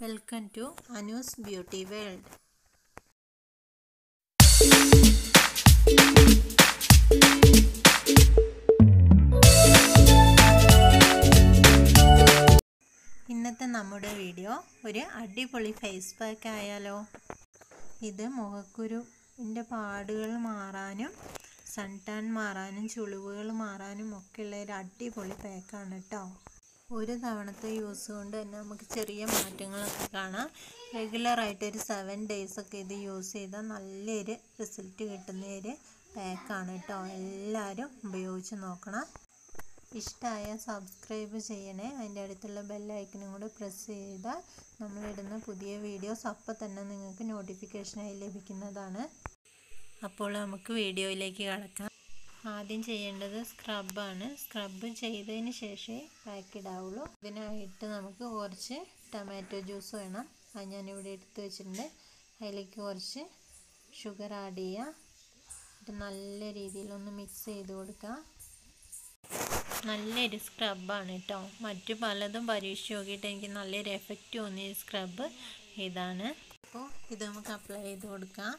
welcome to Anu's beauty world ഇന്നത്തെ നമ്മുടെ video ഒരു അടിപൊളി ഫേസ് പാക്ക് ആയാലോ ഇത് മുഖക്കുരുവിൻ്റെ പാടുകൾ മാറാനും സൺ ടാൻ മാറാനും ചുളിവുകൾ മാറാനും ഒക്കെയുള്ള ഒരു അടിപൊളി പാക്കാണ് കേട്ടോ ഒരു തവണത്തെ യൂസ് കൊണ്ട് തന്നെ നമുക്ക് ചെറിയ മാറ്റങ്ങളൊക്കെ കാണാം റെഗുലറായിട്ട് ഒരു സെവൻ ഡേയ്സ് ഒക്കെ ഇത് യൂസ് ചെയ്താൽ നല്ലൊരു റിസൾട്ട് കിട്ടുന്ന ഒരു പാക്കാണ് കേട്ടോ എല്ലാവരും ഉപയോഗിച്ച് നോക്കണം ഇഷ്ടമായ സബ്സ്ക്രൈബ് ചെയ്യണേ അതിൻ്റെ അടുത്തുള്ള ബെല്ലൈക്കനും കൂടെ പ്രസ് ചെയ്താൽ നമ്മളിടുന്ന പുതിയ വീഡിയോസ് അപ്പോൾ തന്നെ നിങ്ങൾക്ക് നോട്ടിഫിക്കേഷനായി ലഭിക്കുന്നതാണ് അപ്പോൾ നമുക്ക് വീഡിയോയിലേക്ക് കടക്കാം ആദ്യം ചെയ്യേണ്ടത് സ്ക്രബാണ് സ്ക്രബ് ചെയ്തതിന് ശേഷമേ പാക്ക് ഇടാവുള്ളൂ ഇതിനായിട്ട് നമുക്ക് കുറച്ച് ടൊമാറ്റോ ജ്യൂസ് വേണം അത് ഞാനിവിടെ എടുത്ത് വെച്ചിട്ടുണ്ട് അതിലേക്ക് കുറച്ച് ഷുഗർ ആഡ് ചെയ്യുക എന്നിട്ട് നല്ല രീതിയിലൊന്ന് മിക്സ് ചെയ്ത് കൊടുക്കുക നല്ലൊരു സ്ക്രബാണ് കേട്ടോ മറ്റു പലതും പരീക്ഷിച്ച് നോക്കിയിട്ട് എനിക്ക് നല്ലൊരു എഫക്റ്റ് തോന്നിയ സ്ക്രബ് ഇതാണ് അപ്പോൾ ഇത് നമുക്ക് അപ്ലൈ ചെയ്ത് കൊടുക്കാം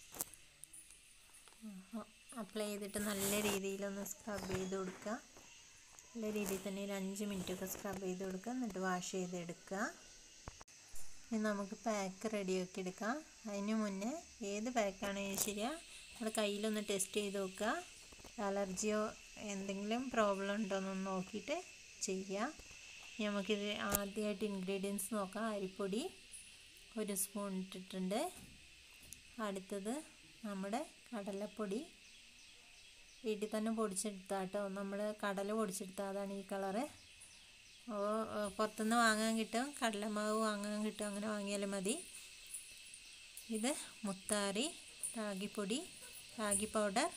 അപ്ലൈ ചെയ്തിട്ട് നല്ല രീതിയിലൊന്ന് സ്ക്രബ് ചെയ്ത് കൊടുക്കുക നല്ല രീതിയിൽ തന്നെ ഒരു അഞ്ച് മിനിറ്റൊക്കെ സ്ക്രബ് ചെയ്ത് കൊടുക്കുക എന്നിട്ട് വാഷ് ചെയ്തെടുക്കുക ഇനി നമുക്ക് പാക്ക് റെഡിയാക്കി എടുക്കാം അതിന് മുന്നേ ഏത് പാക്കാണെങ്കിലും ശരിയാ നമ്മുടെ കയ്യിലൊന്ന് ടെസ്റ്റ് ചെയ്ത് നോക്കുക അലർജിയോ എന്തെങ്കിലും പ്രോബ്ലം ഉണ്ടോയെന്നൊന്ന് നോക്കിയിട്ട് ചെയ്യുക നമുക്കിത് ആദ്യമായിട്ട് ഇൻഗ്രീഡിയൻസ് നോക്കാം അരിപ്പൊടി ഒരു സ്പൂൺ ഇട്ടിട്ടുണ്ട് അടുത്തത് നമ്മുടെ കടലപ്പൊടി വീട്ടിൽ തന്നെ പൊടിച്ചെടുത്താൽ കേട്ടോ നമ്മൾ കടല പൊടിച്ചെടുത്താൽ അതാണ് ഈ കളറ് അപ്പോൾ പുറത്തുനിന്ന് വാങ്ങാൻ കിട്ടും കടലമാവ് വാങ്ങാൻ കിട്ടും അങ്ങനെ വാങ്ങിയാലും മതി ഇത് മുത്താറി റാഗിപ്പൊടി റാഗി പൗഡർ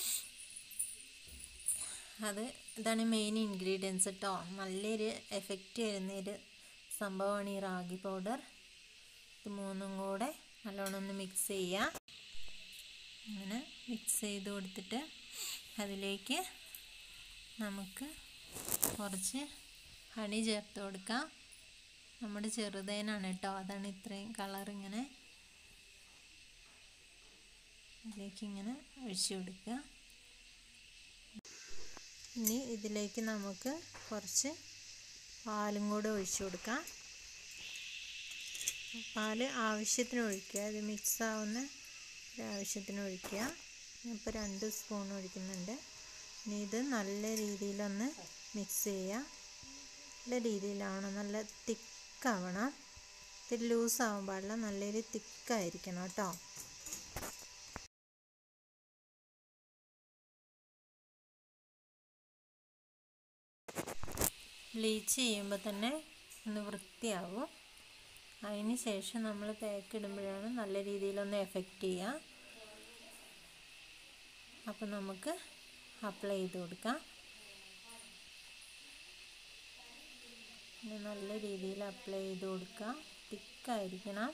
അത് ഇതാണ് മെയിൻ ഇൻഗ്രീഡിയൻസ് കേട്ടോ നല്ലൊരു എഫക്റ്റ് വരുന്നൊരു സംഭവമാണ് ഈ റാഗി പൗഡർ ഇത് മൂന്നും കൂടെ നല്ലോണം ഒന്ന് മിക്സ് ചെയ്യുക അങ്ങനെ മിക്സ് ചെയ്ത് കൊടുത്തിട്ട് അതിലേക്ക് നമുക്ക് കുറച്ച് ഹണി ചേർത്ത് കൊടുക്കാം നമ്മുടെ ചെറുതേനാണ് കേട്ടോ അതാണ് ഇത്രയും കളർ ഇങ്ങനെ അതിലേക്ക് ഇങ്ങനെ ഒഴിച്ചു കൊടുക്കുക ഇനി ഇതിലേക്ക് നമുക്ക് കുറച്ച് പാലും കൂടെ ഒഴിച്ചു കൊടുക്കാം പാല് ആവശ്യത്തിന് ഒഴിക്കുക ഇത് മിക്സ് ആവുന്ന ആവശ്യത്തിന് ഒഴിക്കുക ഇപ്പോൾ രണ്ട് സ്പൂൺ ഒഴിക്കുന്നുണ്ട് ഇനി ഇത് നല്ല രീതിയിലൊന്ന് മിക്സ് ചെയ്യുക നല്ല രീതിയിലാവണം നല്ല തിക്കാവണം ഇത് ലൂസ് ആവാൻ പാടില്ല നല്ലൊരു തിക്കായിരിക്കണം കേട്ടോ ബ്ലീച്ച് ചെയ്യുമ്പോൾ തന്നെ ഒന്ന് വൃത്തിയാവും അതിന് ശേഷം നമ്മൾ പാക്ക് ഇടുമ്പോഴാണ് നല്ല രീതിയിലൊന്ന് എഫക്റ്റ് ചെയ്യുക അപ്പോൾ നമുക്ക് അപ്ലൈ ചെയ്ത് കൊടുക്കാം നല്ല രീതിയിൽ അപ്ലൈ ചെയ്ത് കൊടുക്കുക തിക്കായിരിക്കണം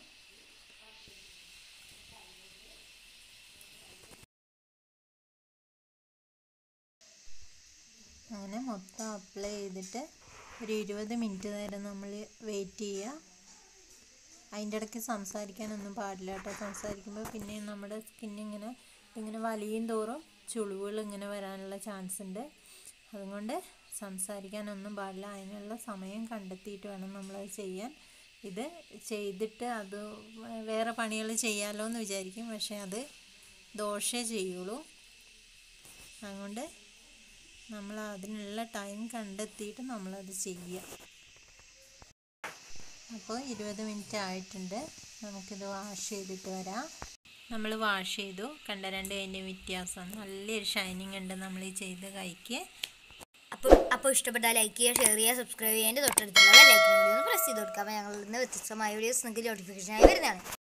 അങ്ങനെ മൊത്തം അപ്ലൈ ചെയ്തിട്ട് ഒരു ഇരുപത് മിനിറ്റ് നേരം നമ്മൾ വെയിറ്റ് ചെയ്യുക അതിൻ്റെ ഇടയ്ക്ക് സംസാരിക്കാനൊന്നും പാടില്ല കേട്ടോ സംസാരിക്കുമ്പോൾ പിന്നെ നമ്മുടെ സ്കിന്നിങ്ങനെ ഇങ്ങനെ വലിയും തോറും ചുളിവുകൾ ഇങ്ങനെ വരാനുള്ള ചാൻസ് ഉണ്ട് അതുകൊണ്ട് സംസാരിക്കാനൊന്നും പാടില്ല അതിനുള്ള സമയം കണ്ടെത്തിയിട്ട് വേണം നമ്മളത് ചെയ്യാൻ ഇത് ചെയ്തിട്ട് അത് വേറെ പണികൾ ചെയ്യാമല്ലോ എന്ന് വിചാരിക്കും പക്ഷേ അത് ദോഷേ ചെയ്യുള്ളൂ അതുകൊണ്ട് നമ്മൾ അതിനുള്ള ടൈം കണ്ടെത്തിയിട്ട് നമ്മളത് ചെയ്യുക അപ്പോൾ ഇരുപത് മിനിറ്റ് ആയിട്ടുണ്ട് നമുക്കിത് വാഷ് ചെയ്തിട്ട് വരാം നമ്മൾ വാഷ് ചെയ്തു കണ്ട രണ്ട് അതിൻ്റെ വ്യത്യാസം നല്ലൊരു ഷൈനിങ് ഉണ്ട് നമ്മൾ ഈ ചെയ്ത കൈക്ക് അപ്പോൾ അപ്പോൾ ഇഷ്ടപ്പെട്ടാൽ ലൈക്ക് ചെയ്യുക ഷെയർ ചെയ്യുക സബ്സ്ക്രൈബ് ചെയ്യാൻ തൊട്ടടുത്തുള്ള ലൈക്കിന് കൂടി ഒന്ന് പ്രസ് ചെയ്ത് കൊടുക്കുക അപ്പോൾ ഞങ്ങളിൽ നിന്ന് വ്യത്യസ്തമായ വീഡിയോസ് നിങ്ങൾക്ക് നോട്ടിഫിക്കേഷനായി വരുന്നതാണ്